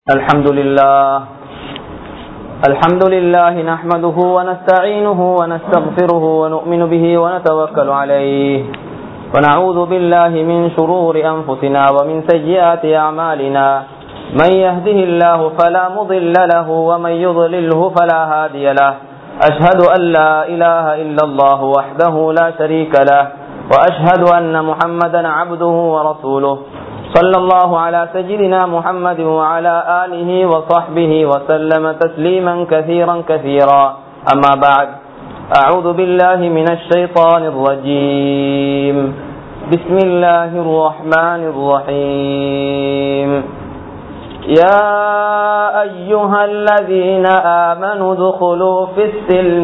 الحمد لله الحمد لله نحمده ونستعينه ونستغفره ونؤمن به ونتوكل عليه ونعوذ بالله من شرور أنفسنا ومن سيئات أعمالنا من يهده الله فلا مضل له ومن يضلله فلا هادي له أشهد أن لا إله إلا الله وحده لا شريك له وأشهد أن محمدا عبده ورسوله صلى الله على سيدنا محمد وعلى آله وصحبه وسلم تسليما كثيرا كثيرا أما بعد أعوذ بالله من الشيطان الرجيم بسم الله الرحمن الرحيم يا أيها الذين آمنوا ادخلوا في السلم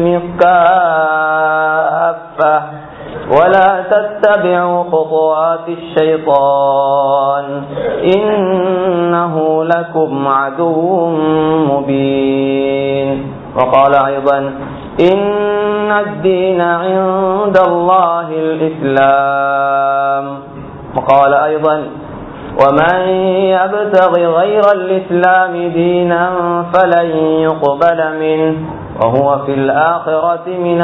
كافة ولا تتبعوا خطوات الشيطان إنه لكم عدو مبين وقال أيضا إن الدين عند الله الإسلام وقال أيضا ومن يبتغ غير الإسلام دينا فلن يقبل منه وهو في الآخرة من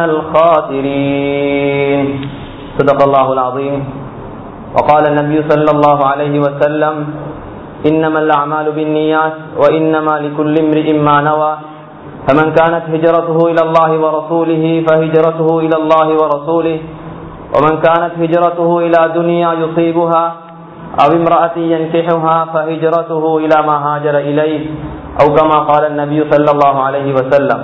الخاسرين صدق الله العظيم وقال النبي صلى الله عليه وسلم إنما الأعمال بالنيات وإنما لكل امرئ ما نوى فمن كانت هجرته إلى الله ورسوله فهجرته إلى الله ورسوله ومن كانت هجرته إلى دنيا يصيبها أو امرأة ينكحها فهجرته إلى ما هاجر إليه أو كما قال النبي صلى الله عليه وسلم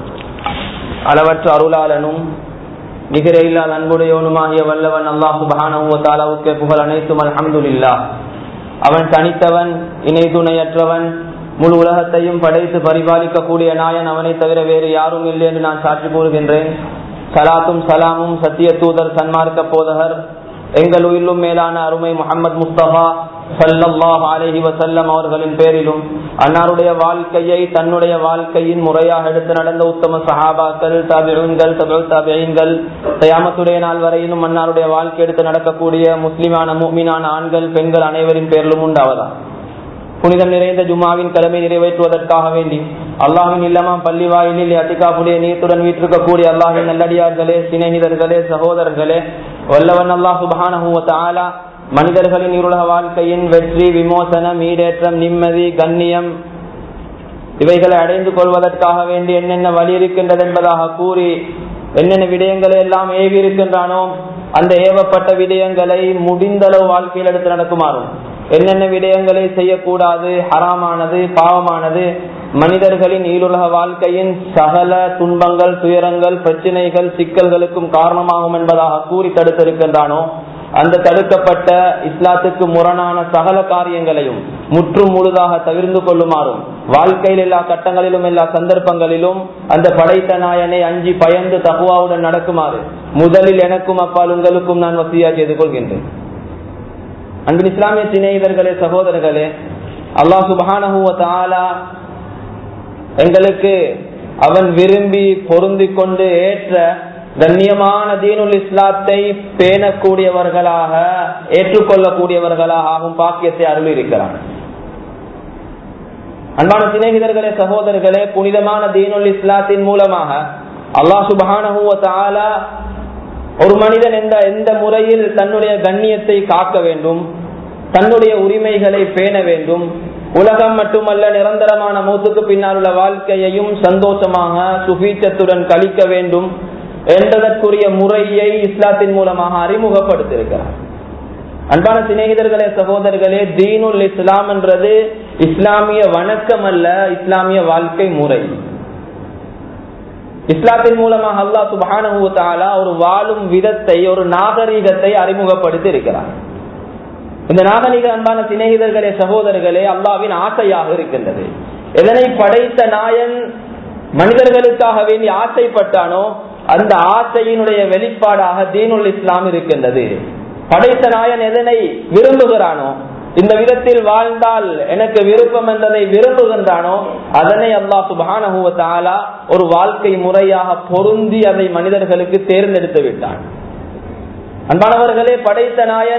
அளவற்ற அருளாளனும் நிகர இல்லாத அன்புடையவனுமாகிய வல்லவன் அல்லாஹ் சுபஹானவுக்கு புகழ் அனைத்தும் அல்ஹம்துலில்லா அவன் தனித்தவன் இணை துணையற்றவன் முழு உலகத்தையும் படைத்து பரிபாலிக்கக்கூடிய நாயன் அவனை தவிர வேறு யாரும் இல்லை என்று நான் சாட்சி கூறுகின்றேன் சலாத்தும் சலாமும் சத்திய தூதர் சன்மார்க்க போதகர் எங்கள் உயிரிலும் மேலான அருமை முகமது முஸ்தபா சல்லல்லாஹ் அலஹி வசல்லம் அவர்களின் பேரிலும் அன்னாருடைய வாழ்க்கையை தன்னுடைய வாழ்க்கையின் முறையாக எடுத்து நடந்த உத்தம சஹாபாக்கள் தபிகள் தபிழ் தபியன்கள் தயாமத்துடைய நாள் வரையிலும் அன்னாருடைய வாழ்க்கை எடுத்து நடக்கக்கூடிய முஸ்லிமான மூமினான ஆண்கள் பெண்கள் அனைவரின் பேரிலும் உண்டாவதா புனிதம் நிறைந்த ஜுமாவின் கடமை நிறைவேற்றுவதற்காக வேண்டி அல்லாஹின் இல்லமா பள்ளி வாயிலில் அட்டிகாப்புடைய நீத்துடன் வீட்டிருக்கக்கூடிய அல்லாஹின் நல்லடியார்களே சிநேகிதர்களே சகோதரர்களே வல்லவன் அல்லாஹ் சுபான மனிதர்களின் இருளக வாழ்க்கையின் வெற்றி விமோசனம் ஈடேற்றம் நிம்மதி கண்ணியம் இவைகளை அடைந்து கொள்வதற்காக வேண்டி என்னென்ன வழி இருக்கின்றது என்பதாக கூறி என்னென்ன விடயங்களை எல்லாம் ஏவி இருக்கின்றானோ அந்த ஏவப்பட்ட விடயங்களை முடிந்தளவு வாழ்க்கையில் எடுத்து நடக்குமாறும் என்னென்ன விடயங்களை செய்யக்கூடாது ஹராமானது பாவமானது மனிதர்களின் ஈருலக வாழ்க்கையின் சகல துன்பங்கள் துயரங்கள் பிரச்சனைகள் சிக்கல்களுக்கும் காரணமாகும் என்பதாக கூறி தடுத்திருக்கின்றானோ அந்த தடுக்கப்பட்ட இஸ்லாத்துக்கு முரணான சகல காரியங்களையும் முற்றும் முழுதாக தவிர்ந்து கொள்ளுமாறும் வாழ்க்கையில் எல்லா கட்டங்களிலும் எல்லா சந்தர்ப்பங்களிலும் அந்த படைத்த நாயனை அஞ்சி பயந்து தகுவாவுடன் நடக்குமாறு முதலில் எனக்கும் அப்பால் உங்களுக்கும் நான் வசதியா செய்து கொள்கின்றேன் அன்பின் இஸ்லாமிய சிநேகிதர்களே சகோதரர்களே அல்லாஹ் சுபானஹூவ எங்களுக்கு அவன் விரும்பி பொருந்தி கொண்டு ஏற்ற கண்ணியமான தீனுல் இஸ்லாத்தை பேணக்கூடியவர்களாக ஏற்றுக்கொள்ளக்கூடியவர்களாக ஆகும் பாக்கியத்தை அருள் இருக்கிறான் அன்பான சிநேகிதர்களே சகோதரர்களே புனிதமான தீனுல் இஸ்லாத்தின் மூலமாக அல்லாஹ் சுபானஹூவ ஒரு மனிதன் எந்த எந்த முறையில் தன்னுடைய கண்ணியத்தை காக்க வேண்டும் தன்னுடைய உரிமைகளை பேண வேண்டும் உலகம் மட்டுமல்ல நிரந்தரமான மூத்துக்கு பின்னால் உள்ள வாழ்க்கையையும் சந்தோஷமாக சுபீச்சத்துடன் கழிக்க வேண்டும் என்பதற்குரிய முறையை இஸ்லாத்தின் மூலமாக அறிமுகப்படுத்தியிருக்கிறார் அன்பான சிநேகிதர்களே சகோதரர்களே தீனுல் இஸ்லாம் என்றது இஸ்லாமிய வணக்கம் அல்ல இஸ்லாமிய வாழ்க்கை முறை இஸ்லாத்தின் மூலமாக அல்லா சுபானுவத்தாலா ஒரு வாழும் விதத்தை ஒரு நாகரீகத்தை அறிமுகப்படுத்தி இருக்கிறார் இந்த நாகரிக அன்பான சிநேகிதர்களே சகோதரர்களே அல்லாவின் ஆசையாக இருக்கின்றது எதனை படைத்த நாயன் மனிதர்களுக்காக வேண்டி ஆசைப்பட்டானோ அந்த ஆசையினுடைய வெளிப்பாடாக தீனுல் இஸ்லாம் இருக்கின்றது படைத்த நாயன் எதனை விரும்புகிறானோ இந்த விதத்தில் வாழ்ந்தால் எனக்கு விருப்பம் என்பதை விரும்புகின்றானோ அதனை அல்லா சுபானஹுவத்தாலா ஒரு வாழ்க்கை முறையாக பொருந்தி அதை மனிதர்களுக்கு தேர்ந்தெடுத்து விட்டான் அன்பானவர்களே படைத்த நாயன்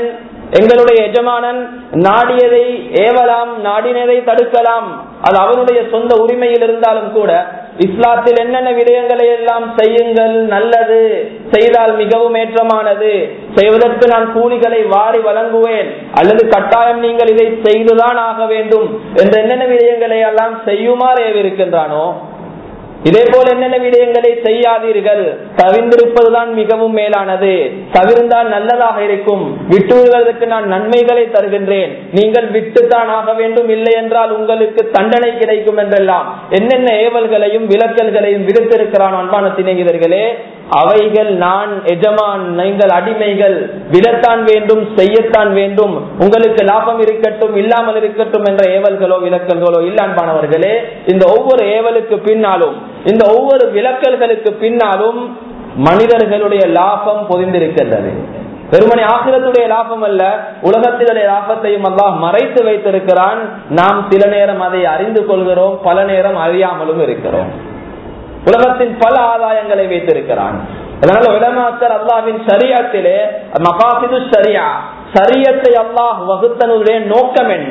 எங்களுடைய எஜமானன் நாடியதை ஏவலாம் நாடினதை தடுக்கலாம் அது அவருடைய சொந்த உரிமையில் இருந்தாலும் கூட இஸ்லாத்தில் என்னென்ன விடயங்களை எல்லாம் செய்யுங்கள் நல்லது செய்தால் மிகவும் ஏற்றமானது செய்வதற்கு நான் கூலிகளை வாரி வழங்குவேன் அல்லது கட்டாயம் நீங்கள் இதை செய்துதான் ஆக வேண்டும் என்ற என்னென்ன விடயங்களை எல்லாம் செய்யுமாறு ஏவிருக்கின்றானோ இதே போல என்னென்ன விடயங்களை செய்யாதீர்கள் தவிர்ந்திருப்பதுதான் மிகவும் மேலானது தவிர்ந்தால் நல்லதாக இருக்கும் விட்டு விடுவதற்கு நான் நன்மைகளை தருகின்றேன் நீங்கள் விட்டுத்தான் ஆக வேண்டும் இல்லை என்றால் உங்களுக்கு தண்டனை கிடைக்கும் என்றெல்லாம் என்னென்ன ஏவல்களையும் விலக்கல்களையும் விடுத்திருக்கிறான் அன்பான சிநேகிதர்களே அவைகள் நான் எஜமான் நீங்கள் அடிமைகள் விடத்தான் வேண்டும் செய்யத்தான் வேண்டும் உங்களுக்கு லாபம் இருக்கட்டும் இல்லாமல் இருக்கட்டும் என்ற ஏவல்களோ விலக்கல்களோ இல்லான்பானவர்களே இந்த ஒவ்வொரு ஏவலுக்கு பின்னாலும் இந்த ஒவ்வொரு விலக்கல்களுக்கு பின்னாலும் மனிதர்களுடைய லாபம் பொதிந்திருக்கின்றது வெறுமனை ஆசிரத்துடைய லாபம் அல்ல உலகத்தினுடைய லாபத்தையும் அல்லாஹ் மறைத்து வைத்திருக்கிறான் நாம் சில நேரம் அதை அறிந்து கொள்கிறோம் பல நேரம் அறியாமலும் இருக்கிறோம் உலகத்தின் பல ஆதாயங்களை வைத்திருக்கிறான் அதனால உலமாக்கர் அல்லாவின் சரியத்திலே மகாசிது சரியா சரியத்தை அல்லாஹ் வகுத்தனுடைய நோக்கம் என்ன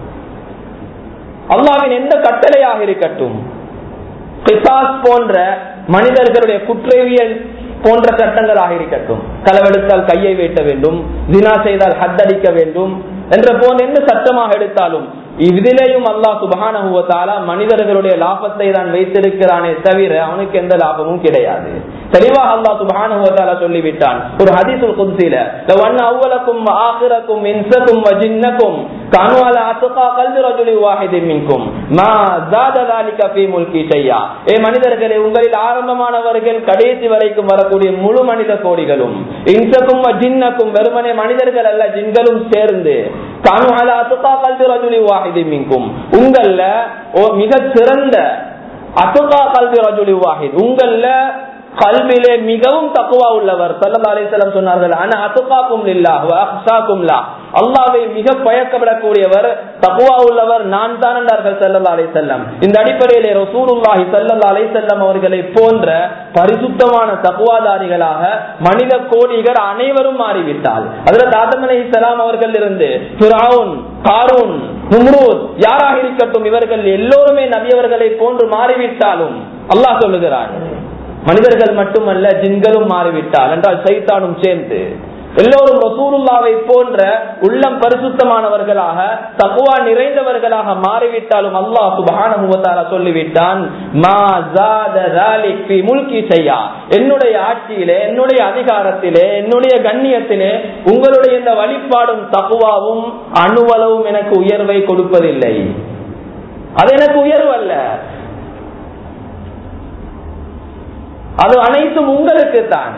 அல்லாவின் எந்த கட்டளையாக இருக்கட்டும் கிசாஸ் போன்ற மனிதர்களுடைய குற்றவியல் போன்ற சட்டங்களாக இருக்கட்டும் களவெடுத்தால் கையை வைக்க வேண்டும் தினா செய்தால் ஹத்தடிக்க வேண்டும் என்ற போன்ற எந்த சட்டமாக எடுத்தாலும் இதிலேயும் அல்லாஹ் சுபகான மனிதர்களுடைய லாபத்தை தான் வைத்திருக்கிறானே தவிர அவனுக்கு எந்த லாபமும் கிடையாது தெளிவாக அல்லாஹ் சுபகான சொல்லிவிட்டான் ஒரு ஹதீசுல் குத்சில அவ்வளக்கும் ஆகிரக்கும் இன்சக்கும் வஜின்னக்கும் காணுவால அத்துகா கல்வி ரஜுலி வாஹிதி மின்கும் மா ஜாததாலிக ஃபீ முல்கி ஷையா ஏ மனிதர்களே உங்களில் ஆரம்பமானவர்கள் கடைசி வரைக்கும் வரக்கூடிய முழு மனித கோடிகளும் இன்சக்கும் ஜின்னக்கும் வெறுமனே மனிதர்கள் அல்ல ஜின்களும் சேர்ந்து காணுவால அத்துகா கல்வி ரஜுலி வாஹிதி மின்கும் உங்கள மிக சிறந்த அத்துகா கல்வி ரஜுலி வாஹித் உங்கள கல்விலே மிகவும் தக்குவா உள்ளவர் சல்லா அலிசல்லாம் சொன்னார்கள் ஆனா அத்துக்காக்கும் இல்லா அல்லாவை மிக பயக்கப்படக்கூடியவர் தக்குவா உள்ளவர் நான் தான் என்றார்கள் சல்லல்லா அலை செல்லம் இந்த அடிப்படையிலே ரசூலுல்லாஹி சல்லல்லா அலை செல்லம் அவர்களை போன்ற பரிசுத்தமான தக்குவாதாரிகளாக மனித கோடிகள் அனைவரும் மாறிவிட்டால் அதுல தாத்தம் அலி சலாம் அவர்கள் இருந்து பிராவுன் காரூன் நும்ரூத் யாராக இருக்கட்டும் இவர்கள் எல்லோருமே நபியவர்களை போன்று மாறிவிட்டாலும் அல்லாஹ் சொல்லுகிறான் மனிதர்கள் மட்டுமல்ல ஜின்களும் மாறிவிட்டால் என்றால் சைத்தானும் சேர்ந்து எல்லோரும் ரசூலுல்லாவை போன்ற உள்ளம் பரிசுத்தமானவர்களாக தகுவா நிறைந்தவர்களாக மாறிவிட்டாலும் அல்லாஹ் சுபான சொல்லிவிட்டான் என்னுடைய ஆட்சியிலே என்னுடைய அதிகாரத்திலே என்னுடைய கண்ணியத்திலே உங்களுடைய இந்த வழிபாடும் தகுவாவும் அணுவளவும் எனக்கு உயர்வை கொடுப்பதில்லை அது எனக்கு உயர்வு அல்ல அது அனைத்தும் உங்களுக்கு தான்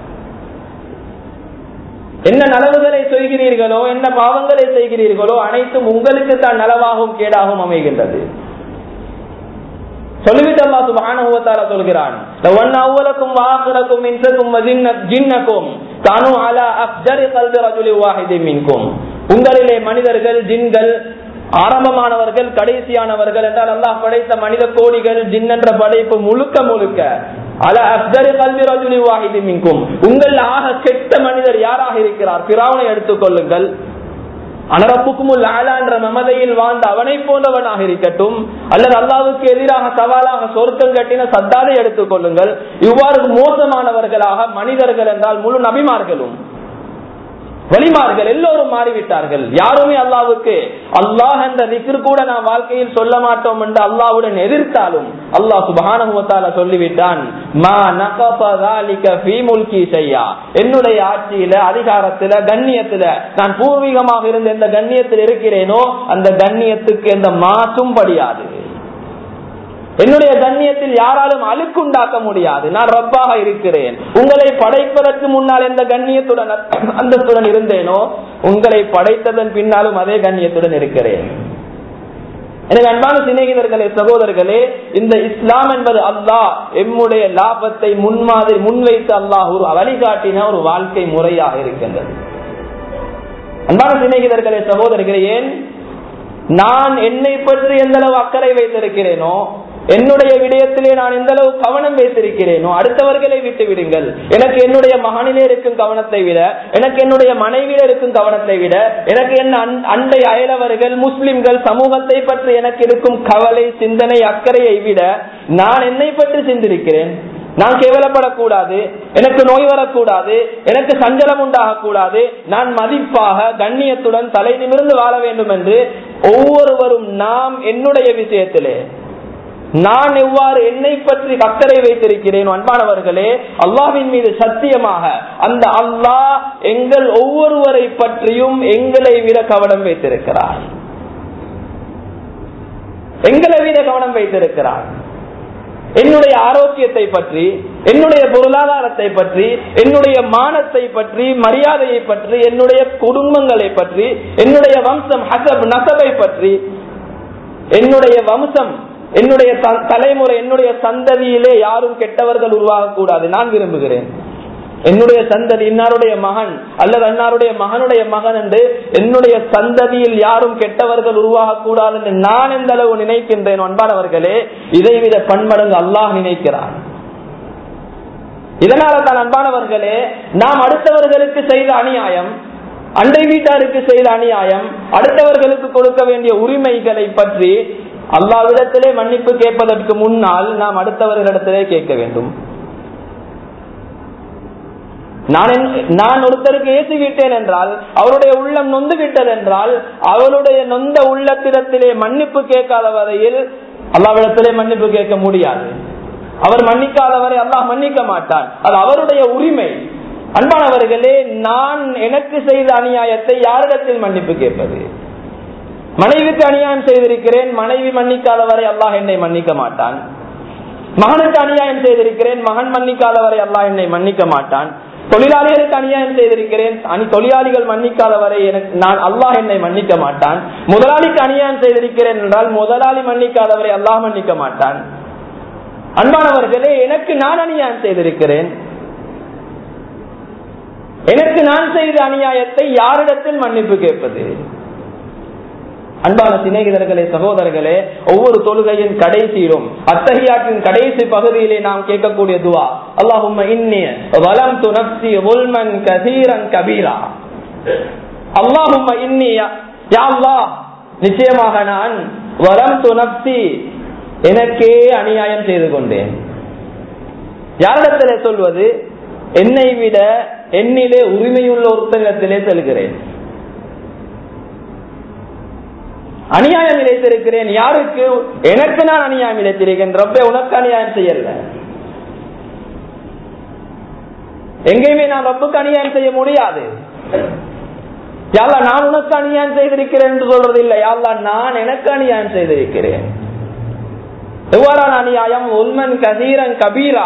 என்ன நலவுகளை செய்கிறீர்களோ என்ன பாவங்களை செய்கிறீர்களோ அனைத்தும் உங்களுக்கு தான் நலவாகவும் கேடாகவும் அமைகின்றது சொல்லிவிட்டு அல்லா சுபானுவத்தால சொல்கிறான் அவ்வளக்கும் வாக்குறக்கும் இன்சக்கும் ஜின்னக்கும் தானு அலா அப்ஜரி கல்வி ரஜுலி வாஹிதி மின்கும் உங்களிலே மனிதர்கள் ஜின்கள் ஆரம்பமானவர்கள் கடைசியானவர்கள் என்றால் அல்லாஹ் படைத்த மனித கோடிகள் ஜின் என்ற படைப்பு முழுக்க முழுக்க அல அப்தரி கல்வி ரஜுலி வாஹிதி மின்கும் உங்கள் ஆக கெட்ட மனிதர் யாராக இருக்கிறார் பிராவனை எடுத்துக் கொள்ளுங்கள் அனரப்புக்கும் ஆலா என்ற மமதையில் வாழ்ந்த அவனை போன்றவனாக இருக்கட்டும் அல்லது அல்லாவுக்கு எதிராக சவாலாக சொர்க்கம் கட்டின சத்தாதை எடுத்துக் கொள்ளுங்கள் இவ்வாறு மோசமானவர்களாக மனிதர்கள் என்றால் முழு நபிமார்களும் வலிமார்கள் எல்லோரும் மாறிவிட்டார்கள் யாருமே அல்லாவுக்கு அல்லாஹ் என்ற திக்ர் கூட நான் வாழ்க்கையில் சொல்ல மாட்டோம் என்று அல்லாவுடன் எதிர்த்தாலும் அல்லாஹ் சுபானுவத்தால சொல்லிவிட்டான் என்னுடைய ஆட்சியில அதிகாரத்துல கண்ணியத்துல நான் பூர்வீகமாக இருந்த எந்த கண்ணியத்தில் இருக்கிறேனோ அந்த கண்ணியத்துக்கு எந்த மாற்றும் படியாது என்னுடைய கண்ணியத்தில் யாராலும் அழுக்குண்டாக்க முடியாது நான் ரப்பாக இருக்கிறேன் உங்களை படைப்பதற்கு முன்னால் எந்த கண்ணியத்துடன் அந்தத்துடன் இருந்தேனோ உங்களை படைத்ததன் பின்னாலும் அதே கண்ணியத்துடன் இருக்கிறேன் எனக்கு அன்பான சிநேகிதர்களே சகோதரர்களே இந்த இஸ்லாம் என்பது அல்லாஹ் எம்முடைய லாபத்தை முன்மாதிரி முன்வைத்து அல்லாஹ் ஒரு வழிகாட்டின ஒரு வாழ்க்கை முறையாக இருக்கின்றது அன்பான சிநேகிதர்களே சகோதரர்களே ஏன் நான் என்னை பற்றி எந்த அளவு அக்கறை வைத்திருக்கிறேனோ என்னுடைய விடயத்திலே நான் எந்த அளவு கவனம் வைத்திருக்கிறேனோ அடுத்தவர்களை விட்டு விடுங்கள் எனக்கு என்னுடைய மகனிலே இருக்கும் கவனத்தை விட எனக்கு என்னுடைய மனைவியில இருக்கும் கவனத்தை விட எனக்கு என்ன அண்டை அயலவர்கள் முஸ்லிம்கள் சமூகத்தை பற்றி எனக்கு இருக்கும் கவலை சிந்தனை அக்கறையை விட நான் என்னை பற்றி சிந்திருக்கிறேன் நான் கேவலப்படக்கூடாது எனக்கு நோய் வரக்கூடாது எனக்கு சஞ்சலம் உண்டாகக்கூடாது நான் மதிப்பாக கண்ணியத்துடன் தலை நிமிர்ந்து வாழ வேண்டும் என்று ஒவ்வொருவரும் நாம் என்னுடைய விஷயத்திலே நான் எவ்வாறு என்னை பற்றி அக்கறை வைத்திருக்கிறேன் அன்பானவர்களே அல்லாவின் மீது சத்தியமாக அந்த அல்லாஹ் எங்கள் ஒவ்வொருவரை பற்றியும் எங்களை விட கவனம் வைத்திருக்கிறார் எங்களை விட கவனம் வைத்திருக்கிறார் என்னுடைய ஆரோக்கியத்தை பற்றி என்னுடைய பொருளாதாரத்தை பற்றி என்னுடைய மானத்தை பற்றி மரியாதையை பற்றி என்னுடைய குடும்பங்களை பற்றி என்னுடைய வம்சம் ஹசப் நசபை பற்றி என்னுடைய வம்சம் என்னுடைய தலைமுறை என்னுடைய சந்ததியிலே யாரும் கெட்டவர்கள் உருவாகக்கூடாது நான் விரும்புகிறேன் என்னுடைய சந்ததி இன்னாருடைய மகன் அல்லது அன்னாருடைய மகனுடைய மகன் என்று என்னுடைய சந்ததியில் யாரும் கெட்டவர்கள் உருவாகக்கூடாது என்று நான் எந்த அளவு நினைக்கின்றேன் அன்பானவர்களே இதைவிட பன்மடங்கு அல்லாஹ் நினைக்கிறான் இதனால தான் அன்பானவர்களே நாம் அடுத்தவர்களுக்கு செய்த அநியாயம் அண்டை வீட்டாருக்கு செய்த அநியாயம் அடுத்தவர்களுக்கு கொடுக்க வேண்டிய உரிமைகளை பற்றி அல்லாவிடத்திலே மன்னிப்பு கேட்பதற்கு முன்னால் நாம் அடுத்தவர்களிடத்திலே கேட்க வேண்டும் நான் நான் ஒருத்தருக்கு ஏசி விட்டேன் என்றால் அவருடைய உள்ளம் நொந்து விட்டது என்றால் அவருடைய நொந்த உள்ளத்திடத்திலே மன்னிப்பு கேட்காத வரையில் அல்லாவிடத்திலே மன்னிப்பு கேட்க முடியாது அவர் மன்னிக்காதவரை அல்லாஹ் மன்னிக்க மாட்டான் அது அவருடைய உரிமை அன்பானவர்களே நான் எனக்கு செய்த அநியாயத்தை யாரிடத்தில் மன்னிப்பு கேட்பது மனைவிக்கு அநியாயம் செய்திருக்கிறேன் மனைவி மன்னிக்காதவரை அல்லாஹ் என்னை மன்னிக்க மாட்டான் மகனுக்கு அநியாயம் செய்திருக்கிறேன் மகன் மன்னிக்காதவரை அல்லாஹ் என்னை மன்னிக்க மாட்டான் தொழிலாளிகளுக்கு அநியாயம் செய்திருக்கிறேன் தொழிலாளிகள் மன்னிக்காதவரை எனக்கு நான் அல்லாஹ் என்னை மன்னிக்க மாட்டான் முதலாளிக்கு அநியாயம் செய்திருக்கிறேன் என்றால் முதலாளி மன்னிக்காதவரை அல்லாஹ் மன்னிக்க மாட்டான் அன்பானவர்களே எனக்கு நான் அநியாயம் செய்திருக்கிறேன் எனக்கு நான் செய்த அநியாயத்தை யாரிடத்தில் மன்னிப்பு கேட்பது அன்பான சிநேகிதர்களே சகோதரர்களே ஒவ்வொரு தொழுகையின் கடைசியிலும் அத்தகையாற்றின் கடைசி பகுதியிலே நாம் கேட்கக்கூடிய துவா அல்லாஹும் வலம் துணப்சி உல்மன் கசீரன் கபீரா அல்லாஹும் நிச்சயமாக நான் வரம் துணப்சி எனக்கே அநியாயம் செய்து கொண்டேன் யாரிடத்திலே சொல்வது என்னை விட என்னிலே உரிமையுள்ள ஒருத்தரிடத்திலே செல்கிறேன் அநியாயம் இழைத்திருக்கிறேன் யாருக்கு எனக்கு நான் அநியாயம் இழைத்திருக்கேன் ரப்பே உனக்கு அநியாயம் செய்யல எங்கேயுமே நான் ரப்புக்கு அநியாயம் செய்ய முடியாது யாழ்லா நான் உனக்கு அநியாயம் செய்திருக்கிறேன் என்று சொல்றது இல்லை யாழ்லா நான் எனக்கு அநியாயம் செய்திருக்கிறேன் எவ்வாறான அநியாயம் உல்மன் கதீரன் கபீரா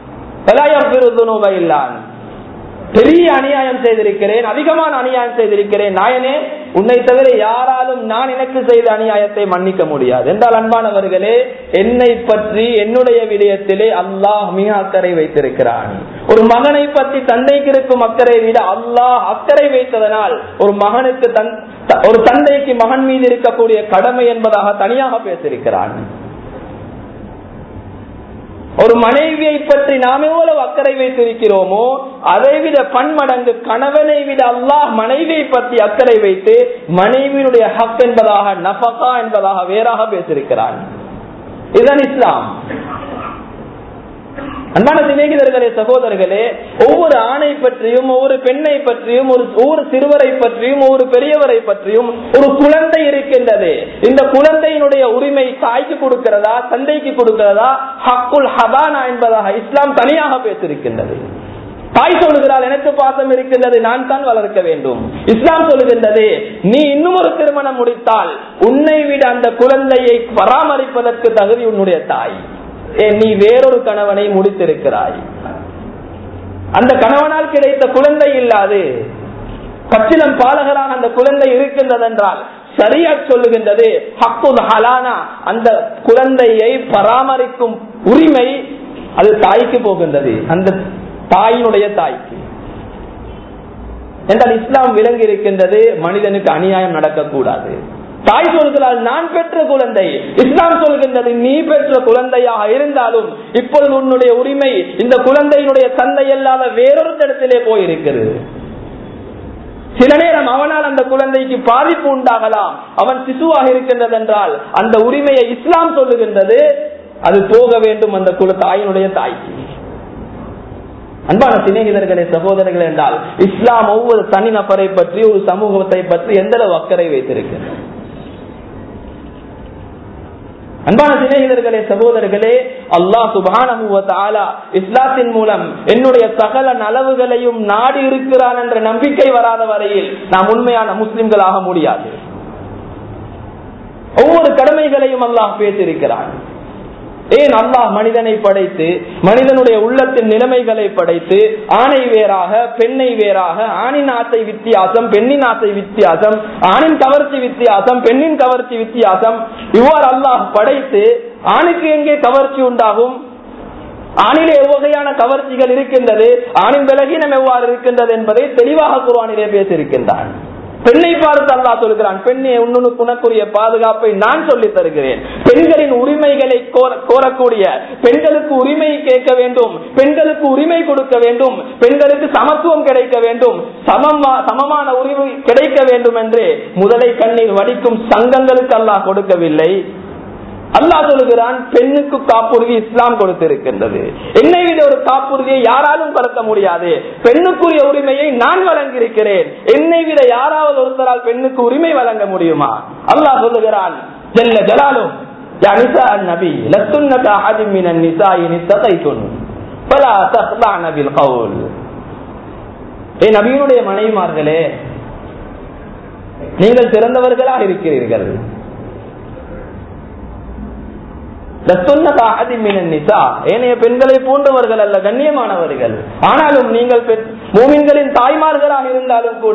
இல்லான் பெரிய அநியாயம் செய்திருக்கிறேன் அதிகமான அநியாயம் செய்திருக்கிறேன் நாயனே உன்னை தவிர யாராலும் நான் எனக்கு செய்த அநியாயத்தை மன்னிக்க முடியாது என்றால் அன்பானவர்களே என்னை பற்றி என்னுடைய விடயத்திலே அல்லாஹ் மிக அக்கறை வைத்திருக்கிறான் ஒரு மகனை பற்றி தந்தைக்கு இருக்கும் அக்கறை விட அல்லாஹ் அக்கறை வைத்ததனால் ஒரு மகனுக்கு தன் ஒரு தந்தைக்கு மகன் மீது இருக்கக்கூடிய கடமை என்பதாக தனியாக பேசியிருக்கிறான் ஒரு மனைவியை பற்றி நாம் எவ்வளவு அக்கறை வைத்திருக்கிறோமோ அதை விட பன்மடங்கு கணவனை விட அல்லாஹ் மனைவியை பற்றி அக்கறை வைத்து மனைவியினுடைய ஹக் என்பதாக நபகா என்பதாக வேறாக பேசியிருக்கிறான் இதுதான் இஸ்லாம் அன்பான சிநேகிதர்களே சகோதரர்களே ஒவ்வொரு ஆணை பற்றியும் ஒவ்வொரு பெண்ணை பற்றியும் ஒரு ஒவ்வொரு சிறுவரை பற்றியும் ஒவ்வொரு பெரியவரை பற்றியும் ஒரு குழந்தை இருக்கின்றது இந்த குழந்தையினுடைய உரிமை தாய்க்கு கொடுக்கிறதா தந்தைக்கு கொடுக்கிறதா ஹக்குல் ஹபானா என்பதாக இஸ்லாம் தனியாக பேசியிருக்கின்றது தாய் சொல்லுகிறாள் எனக்கு பாசம் இருக்கின்றது நான் தான் வளர்க்க வேண்டும் இஸ்லாம் சொல்லுகின்றது நீ இன்னும் ஒரு திருமணம் முடித்தால் உன்னை விட அந்த குழந்தையை பராமரிப்பதற்கு தகுதி உன்னுடைய தாய் நீ வேறொரு கணவனை முடித்திருக்கிறாய் அந்த கணவனால் கிடைத்த குழந்தை இல்லாது பச்சிலம் பாலகராக அந்த குழந்தை இருக்கின்றது என்றால் சரியா சொல்லுகின்றது ஹக்குல் ஹலானா அந்த குழந்தையை பராமரிக்கும் உரிமை அது தாய்க்கு போகின்றது அந்த தாயினுடைய தாய்க்கு என்றால் இஸ்லாம் விளங்கி இருக்கின்றது மனிதனுக்கு அநியாயம் நடக்கக்கூடாது தாய் சொல்கிறாள் நான் பெற்ற குழந்தை இஸ்லாம் சொல்கின்றது நீ பெற்ற குழந்தையாக இருந்தாலும் இப்பொழுது உன்னுடைய உரிமை இந்த குழந்தையினுடைய தந்தை அல்லாத வேறொரு இடத்திலே போயிருக்கிறது சில நேரம் அவனால் அந்த குழந்தைக்கு பாதிப்பு உண்டாகலாம் அவன் சிசுவாக இருக்கின்றது என்றால் அந்த உரிமையை இஸ்லாம் சொல்லுகின்றது அது போக வேண்டும் அந்த குல தாயினுடைய தாய்க்கு அன்பான சிநேகிதர்களே சகோதரர்கள் என்றால் இஸ்லாம் ஒவ்வொரு தனிநபரை பற்றி ஒரு சமூகத்தை பற்றி எந்த அளவு அக்கறை வைத்திருக்கிறது அன்பான சிநேகிதர்களே சகோதரர்களே அல்லாஹ் சுபான இஸ்லாத்தின் மூலம் என்னுடைய சகல நலவுகளையும் நாடு இருக்கிறான் என்ற நம்பிக்கை வராத வரையில் நாம் உண்மையான முஸ்லிம்களாக முடியாது ஒவ்வொரு கடமைகளையும் அல்லாஹ் பேசியிருக்கிறான் ஏன் அல்லாஹ் மனிதனை படைத்து மனிதனுடைய உள்ளத்தின் நிலைமைகளை படைத்து ஆணை வேறாக பெண்ணை வேறாக ஆணின் ஆசை வித்தியாசம் பெண்ணின் ஆசை வித்தியாசம் ஆணின் கவர்ச்சி வித்தியாசம் பெண்ணின் கவர்ச்சி வித்தியாசம் இவ்வாறு அல்லாஹ் படைத்து ஆணுக்கு எங்கே கவர்ச்சி உண்டாகும் ஆணிலே எவ்வகையான கவர்ச்சிகள் இருக்கின்றது ஆணின் விலகினம் எவ்வாறு இருக்கின்றது என்பதை தெளிவாக குர்வானிலே பேசியிருக்கின்றான் பெண்ணை பார்த்து அல்லா சொல்கிறான் பெண்ணே உன்னுக்கு உனக்குரிய பாதுகாப்பை நான் சொல்லி தருகிறேன் பெண்களின் உரிமைகளை கோரக்கூடிய பெண்களுக்கு உரிமை கேட்க வேண்டும் பெண்களுக்கு உரிமை கொடுக்க வேண்டும் பெண்களுக்கு சமத்துவம் கிடைக்க வேண்டும் சமமா சமமான உரிமை கிடைக்க வேண்டும் என்று முதலை கண்ணீர் வடிக்கும் சங்கங்களுக்கு அல்லாஹ் கொடுக்கவில்லை அல்லாஹ் சொல்லுகிறான் பெண்ணுக்கு காப்புறுதி இஸ்லாம் கொடுத்திருக்கின்றது என்னை விட ஒரு காப்புறுதியை யாராலும் கலக்க முடியாது பெண்ணுக்குரிய உரிமையை நான் வழங்கியிருக்கிறேன் என்னை விட யாராவது ஒருத்தரால் பெண்ணுக்கு உரிமை வழங்க முடியுமா அல்லாஹ் சொல்லுகிறான் ஜல்ல ஜலாலும் يا نساء النبي لستن كأحد من النساء إن اتقيتن فلا تخضعن بالقول ஏ நபியினுடைய மனைவிமார்களே நீங்கள் சிறந்தவர்களாக இருக்கிறீர்கள் ஏனைய பெண்களை போன்றவர்கள் அல்ல கண்ணியமானவர்கள் ஆனாலும் நீங்கள் மூமின்களின் தாய்மார்களாக இருந்தாலும் கூட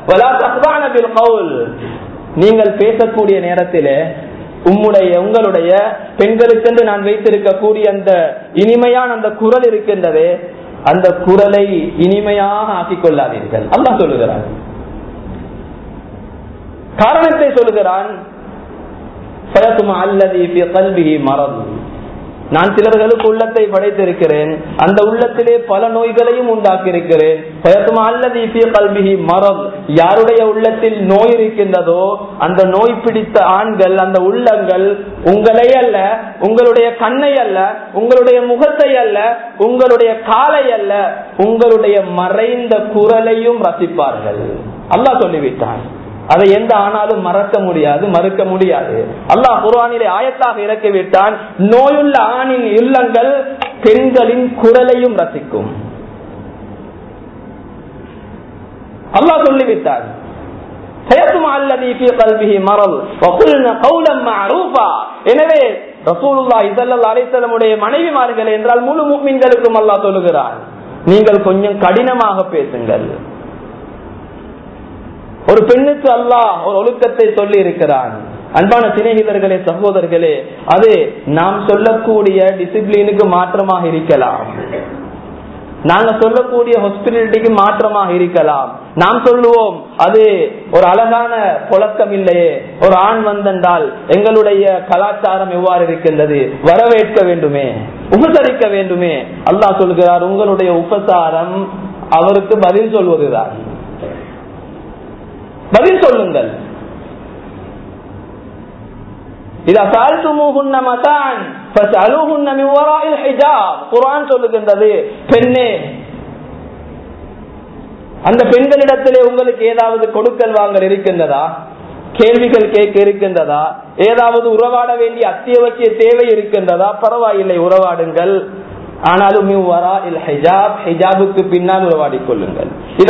நீங்கள் பேசக்கூடிய நேரத்தில் உம்முடைய உங்களுடைய பெண்களுக்கென்று நான் வைத்திருக்கக்கூடிய அந்த இனிமையான அந்த குரல் இருக்கின்றது அந்த குரலை இனிமையாக ஆக்கிக் கொள்ளாதீர்கள் அல்லாஹ் சொல்லுகிறான் காரணத்தை சொல்லுகிறான் நான் சிலர்களுக்கு உள்ளத்தை படைத்திருக்கிறேன் அந்த உள்ளத்திலே பல நோய்களையும் உண்டாக்கி இருக்கிறேன் மரம் யாருடைய உள்ளத்தில் நோய் இருக்கின்றதோ அந்த நோய் பிடித்த ஆண்கள் அந்த உள்ளங்கள் உங்களை அல்ல உங்களுடைய கண்ணை அல்ல உங்களுடைய முகத்தை அல்ல உங்களுடைய காலை அல்ல உங்களுடைய மறைந்த குரலையும் ரசிப்பார்கள் அல்லாஹ் சொல்லிவிட்டான் அதை எந்த ஆனாலும் மறக்க முடியாது மறுக்க முடியாது அல்லாஹ் குர்வானிலே ஆயத்தாக இறக்கிவிட்டான் நோயுள்ள ஆணின் இல்லங்கள் பெண்களின் குரலையும் ரசிக்கும் அல்லாஹ் சொல்லிவிட்டான் எனவே மனைவிமார்கள் என்றால் முழு மீன்களுக்கும் அல்லா சொல்லுகிறான் நீங்கள் கொஞ்சம் கடினமாக பேசுங்கள் ஒரு பெண்ணுக்கு அல்லாஹ் ஒரு ஒழுக்கத்தை சொல்லி இருக்கிறான் அன்பான சிநேகிதர்களே சகோதரர்களே அது நாம் சொல்லக்கூடிய டிசிப்ளினுக்கு மாற்றமாக இருக்கலாம் நாங்க சொல்லக்கூடிய ஹாஸ்பிட்டாலிட்டிக்கு மாற்றமாக இருக்கலாம் நாம் சொல்லுவோம் அது ஒரு அழகான புழக்கம் இல்லையே ஒரு ஆண் வந்தென்றால் எங்களுடைய கலாச்சாரம் எவ்வாறு இருக்கின்றது வரவேற்க வேண்டுமே உபசரிக்க வேண்டுமே அல்லாஹ் சொல்கிறார் உங்களுடைய உபசாரம் அவருக்கு பதில் சொல்வதுதான் பதில் சொல்லுங்கள் சொல்லுகின்றது பெண்ணே அந்த பெண்களிடத்திலே உங்களுக்கு ஏதாவது கொடுக்கல் வாங்கல் இருக்கின்றதா கேள்விகள் கேட்க இருக்கின்றதா ஏதாவது உறவாட வேண்டிய அத்தியாவசிய தேவை இருக்கின்றதா பரவாயில்லை உறவாடுங்கள் ஆனாலும் ஹிஜாபுக்கு பின்னால் உறவாடிக் கொள்ளுங்கள்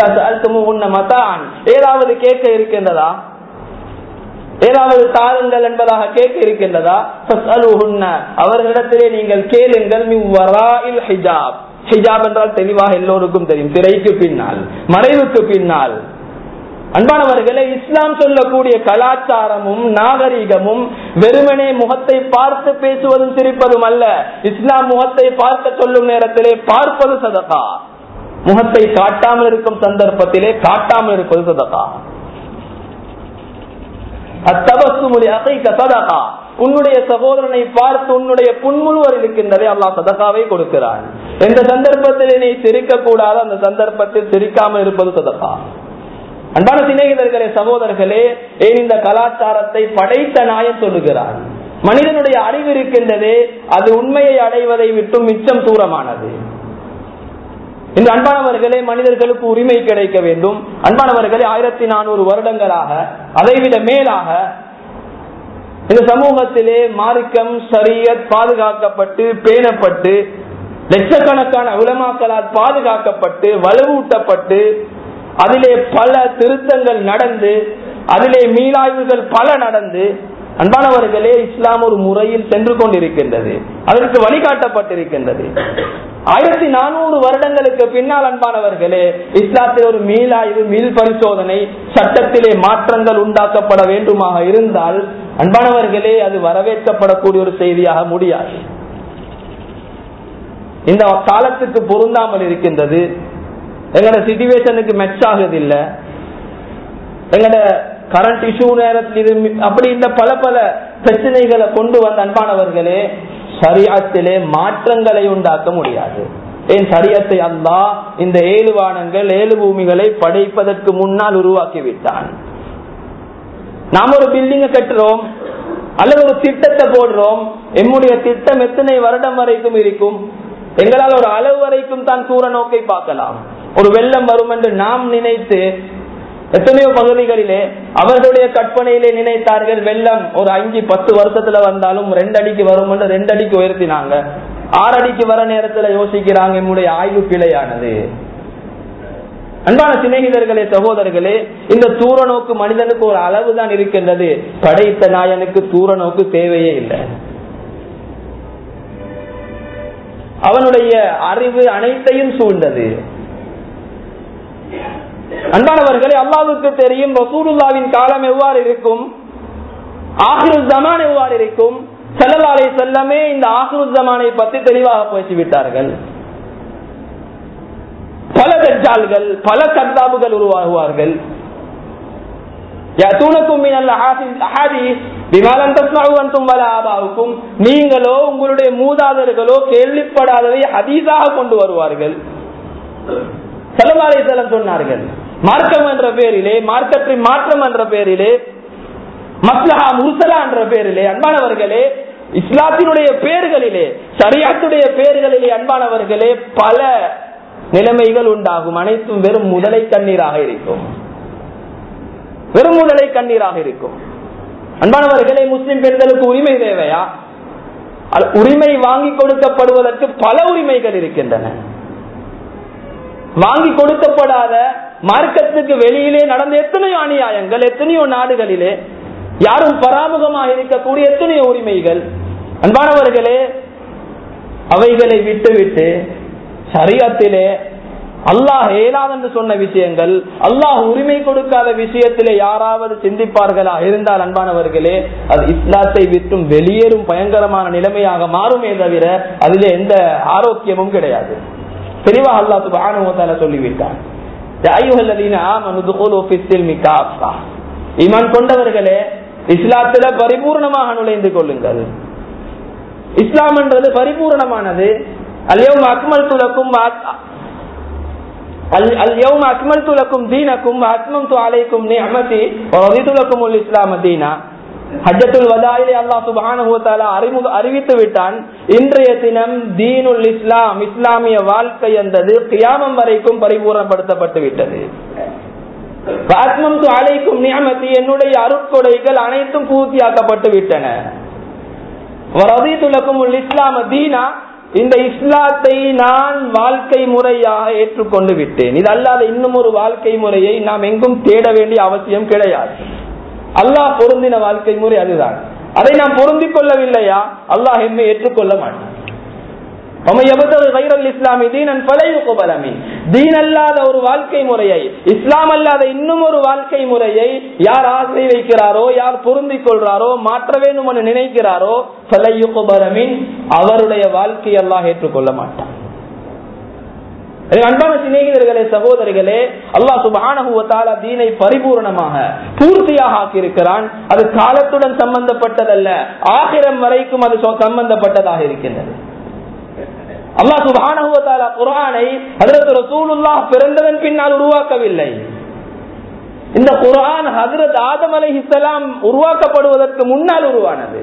ஏதாவது கேட்க இருக்கின்றதா ஏதாவது தாருங்கள் என்பதாக கேட்க இருக்கின்றதா அவர்களிடத்திலே நீங்கள் கேளுங்கள் ஹிஜாப் ஹிஜாப் என்றால் தெளிவாக எல்லோருக்கும் தெரியும் திரைக்கு பின்னால் மறைவுக்கு பின்னால் அன்பானவர்களே இஸ்லாம் சொல்லக்கூடிய கலாச்சாரமும் நாகரிகமும் வெறுமனே முகத்தை பார்த்து பேசுவதும் சிரிப்பதும் அல்ல இஸ்லாம் முகத்தை பார்க்க சொல்லும் நேரத்திலே பார்ப்பது சதகா முகத்தை காட்டாமல் இருக்கும் சந்தர்ப்பத்திலே காட்டாமல் இருப்பது சதகா அத்தபசுமுலி அகைக்க சதகா உன்னுடைய சகோதரனை பார்த்து உன்னுடைய புன்முழுவர் இருக்கின்றதை அல்லாஹ் சதகாவை கொடுக்கிறான் எந்த சந்தர்ப்பத்தில் நீ சிரிக்க கூடாது அந்த சந்தர்ப்பத்தில் சிரிக்காமல் இருப்பது சதகா அன்பான சிநேகிதர்களே சகோதரர்களே ஏன் இந்த கலாச்சாரத்தை படைத்த நாயன் சொல்லுகிறார் மனிதனுடைய அறிவு இருக்கின்றதே அது உண்மையை அடைவதை விட்டும் மிச்சம் தூரமானது இந்த அன்பானவர்களே மனிதர்களுக்கு உரிமை கிடைக்க வேண்டும் அன்பானவர்களே ஆயிரத்தி நானூறு வருடங்களாக அதைவிட மேலாக இந்த சமூகத்திலே மார்க்கம் சரியத் பாதுகாக்கப்பட்டு பேணப்பட்டு லட்சக்கணக்கான உலமாக்களால் பாதுகாக்கப்பட்டு வலுவூட்டப்பட்டு அதிலே பல திருத்தங்கள் நடந்து அதிலே மீளாய்வுகள் பல நடந்து அன்பானவர்களே இஸ்லாம் ஒரு முறையில் சென்று கொண்டிருக்கின்றது அதற்கு வழிகாட்டப்பட்டிருக்கின்றது ஆயிரத்தி நானூறு வருடங்களுக்கு பின்னால் அன்பானவர்களே இஸ்லாத்தில் ஒரு மீளாய்வு மீள் பரிசோதனை சட்டத்திலே மாற்றங்கள் உண்டாக்கப்பட வேண்டுமாக இருந்தால் அன்பானவர்களே அது வரவேற்கப்படக்கூடிய ஒரு செய்தியாக முடியாது இந்த காலத்துக்கு பொருந்தாமல் இருக்கின்றது எங்களோட சிச்சுவேஷனுக்கு மெச் ஆகுதில்லை எங்களோட கரண்ட் இஷ்யூ நேரத்தில் அப்படி இந்த பல பல பிரச்சனைகளை கொண்டு வந்த அன்பானவர்களே சரியாத்திலே மாற்றங்களை உண்டாக்க முடியாது ஏன் சரியத்தை அல்லா இந்த ஏழு வானங்கள் ஏழு பூமிகளை படைப்பதற்கு முன்னால் உருவாக்கி விட்டான் நாம் ஒரு பில்டிங்க கட்டுறோம் அல்லது ஒரு திட்டத்தை போடுறோம் எம்முடைய திட்டம் எத்தனை வருடம் வரைக்கும் இருக்கும் எங்களால் ஒரு அளவு வரைக்கும் தான் தூர நோக்கை பார்க்கலாம் ஒரு வெள்ளம் வரும் என்று நாம் நினைத்து எத்தனையோ பகுதிகளிலே அவர்களுடைய கற்பனையிலே நினைத்தார்கள் வெள்ளம் ஒரு அஞ்சு பத்து வருஷத்துல வந்தாலும் ரெண்டு அடிக்கு வரும் என்று ரெண்டு அடிக்கு உயர்த்தினாங்க ஆறு அடிக்கு வர நேரத்துல யோசிக்கிறாங்க என்னுடைய ஆய்வு பிழையானது அன்பான சிநேகிதர்களே சகோதரர்களே இந்த தூர நோக்கு மனிதனுக்கு ஒரு அளவு தான் இருக்கின்றது படைத்த நாயனுக்கு தூர நோக்கு தேவையே இல்லை அவனுடைய அறிவு அனைத்தையும் சூழ்ந்தது அன்பானவர்களே அல்லாவுக்கு தெரியும் ரசூலுல்லாவின் காலம் எவ்வாறு இருக்கும் ஆஹிரு ஜமான் எவ்வாறு இருக்கும் செல்லலாலை செல்லமே இந்த ஆஹிரு ஜமானை பற்றி தெளிவாக பேசிவிட்டார்கள் பல தஜ்ஜால்கள் பல கர்தாபுகள் உருவாகுவார்கள் நீங்களோ உங்களுடைய மூதாதர்களோ கேள்விப்படாததை ஹதீஸாக கொண்டு வருவார்கள் செலவாலேசலம் சொன்னார்கள் மார்க்கம் என்ற பேரிலே மார்க்கத்தை மாற்றம் என்ற பேரிலே மஸ்லஹா முர்சலா என்ற பேரிலே அன்பானவர்களே இஸ்லாத்தினுடைய பேர்களிலே சரியாத்துடைய பேர்களிலே அன்பானவர்களே பல நிலைமைகள் உண்டாகும் அனைத்தும் வெறும் முதலை கண்ணீராக இருக்கும் வெறும் முதலை கண்ணீராக இருக்கும் அன்பானவர்களே முஸ்லிம் பெண்களுக்கு உரிமை தேவையா உரிமை வாங்கி கொடுக்கப்படுவதற்கு பல உரிமைகள் இருக்கின்றன வாங்கி கொடுக்கப்படாத மார்க்கத்துக்கு வெளியிலே நடந்த எத்தனையோ அநியாயங்கள் எத்தனையோ நாடுகளிலே யாரும் பராமுகமாக இருக்கக்கூடிய எத்தனையோ உரிமைகள் அன்பானவர்களே அவைகளை விட்டுவிட்டு சரியத்திலே அல்லாஹ் ஏலாதென்று சொன்ன விஷயங்கள் அல்லாஹ் உரிமை கொடுக்காத விஷயத்திலே யாராவது சிந்திப்பார்களா இருந்தால் அன்பானவர்களே அது இஸ்லாத்தை விட்டும் வெளியேறும் பயங்கரமான நிலைமையாக மாறுமே தவிர அதிலே எந்த ஆரோக்கியமும் கிடையாது தெளிவாக அல்லா சுபானுவத்தால சொல்லிவிட்டான் ஈமான் கொண்டவர்களே இஸ்லாத்துல பரிபூர்ணமாக நுழைந்து கொள்ளுங்கள் இஸ்லாம் என்றது பரிபூர்ணமானது அல்யவும் அக்மல் துலக்கும் اليوم أكملت لكم دينكم وأتممت عليكم نعمتي ورضيت لكم الإسلام دينا ஹஜ்ஜத்துல் வதாயிலே அல்லாஹ் சுப்ஹானஹு வ தஆலா அறிமுக அறிவித்து விட்டான் இன்றைய தினம் தீனுல் இஸ்லாம் இஸ்லாமிய வாழ்க்கை என்பது கியாமம் வரைக்கும் பரிபூர்ணப்படுத்தப்பட்டு விட்டது வாத்மம்து அலைக்கும் நியமத்தி என்னுடைய அருட்கொடைகள் அனைத்தும் பூர்த்தியாக்கப்பட்டு விட்டன வரதீத்துலக்கும் இஸ்லாம தீனா இந்த இஸ்லாத்தை நான் வாழ்க்கை முறையாக ஏற்றுக்கொண்டு விட்டேன் இது அல்லாத இன்னும் ஒரு வாழ்க்கை முறையை நாம் எங்கும் தேட வேண்டிய அவசியம் கிடையாது அல்லாஹ் பொருந்தின வாழ்க்கை முறை அதுதான் அதை நாம் பொருந்திக் கொள்ளவில்லையா அல்லாஹ் எம்மை ஏற்றுக்கொள்ள மாட்டான் அல்லாத ஒரு வாழ்க்கை முறையை இஸ்லாம் அல்லாத இன்னும் ஒரு வாழ்க்கை முறையை யார் ஆசை வைக்கிறாரோ யார் பொருந்திக் கொள்றாரோ மாற்ற வேண்டும் என்று நினைக்கிறாரோ அவருடைய வாழ்க்கை அல்லாஹ் ஏற்றுக்கொள்ள மாட்டான் அன்பான சிநேகிதர்களே சகோதரிகளே அல்லாஹ் சுபானகுவத்தால தீனை பரிபூர்ணமாக பூர்த்தியாக ஆக்கியிருக்கிறான் அது காலத்துடன் சம்பந்தப்பட்டதல்ல ஆகிரம் வரைக்கும் அது சம்பந்தப்பட்டதாக இருக்கின்றது அல்லாஹ் சுபானகுவத்தால குரானை அதற்கு ரசூலுல்லாஹ் பிறந்ததன் பின்னால் உருவாக்கவில்லை இந்த குரான் ஹசரத் ஆதம் அலை இஸ்லாம் உருவாக்கப்படுவதற்கு முன்னால் உருவானது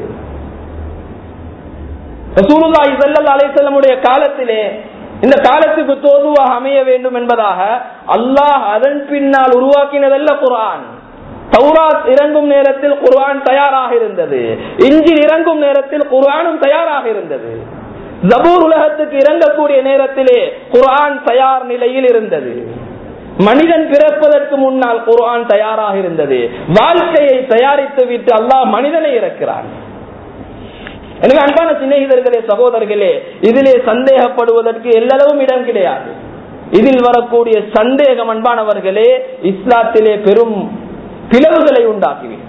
ரசூலுல்லாஹி ஸல்லல்லாஹு அலைஹி வஸல்லமுடைய காலத்திலே இந்த காலத்துக்கு தோதுவாக அமைய வேண்டும் என்பதாக அல்லாஹ் அதன் பின்னால் உருவாக்கினதல்ல குரான் தௌராத் இறங்கும் நேரத்தில் குர்ஆன் தயாராக இருந்தது இஞ்சில் இறங்கும் நேரத்தில் குர்ஆனும் தயாராக இருந்தது ஜபூர் உலகத்துக்கு இறங்கக்கூடிய நேரத்திலே குர்ஆன் தயார் நிலையில் இருந்தது மனிதன் பிறப்பதற்கு முன்னால் குர்ஆன் தயாராக இருந்தது வாழ்க்கையை தயாரித்து விட்டு அல்லாஹ் மனிதனை இறக்கிறான் எனவே அன்பான சிநேகிதர்களே சகோதரர்களே இதிலே சந்தேகப்படுவதற்கு எல்லளவும் இடம் கிடையாது இதில் வரக்கூடிய சந்தேகம் அன்பானவர்களே இஸ்லாத்திலே பெரும் பிளவுகளை உண்டாக்கிவிடும்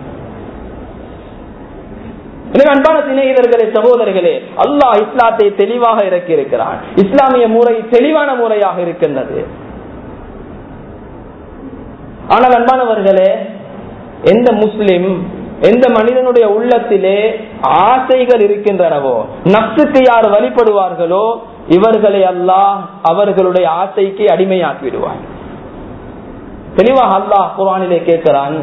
எனவே அன்பான சிநேகிதர்களே சகோதரர்களே அல்லாஹ் இஸ்லாத்தை தெளிவாக இறக்கி இருக்கிறான் இஸ்லாமிய முறை தெளிவான முறையாக இருக்கின்றது ஆனால் அன்பானவர்களே எந்த முஸ்லிம் எந்த மனிதனுடைய உள்ளத்திலே ஆசைகள் இருக்கின்றனவோ நப்சுக்கு யார் வழிபடுவார்களோ இவர்களை அல்லாஹ் அவர்களுடைய ஆசைக்கு அடிமையாக்கி விடுவார் தெளிவாக அல்லாஹ் குரானிலே கேட்கிறான்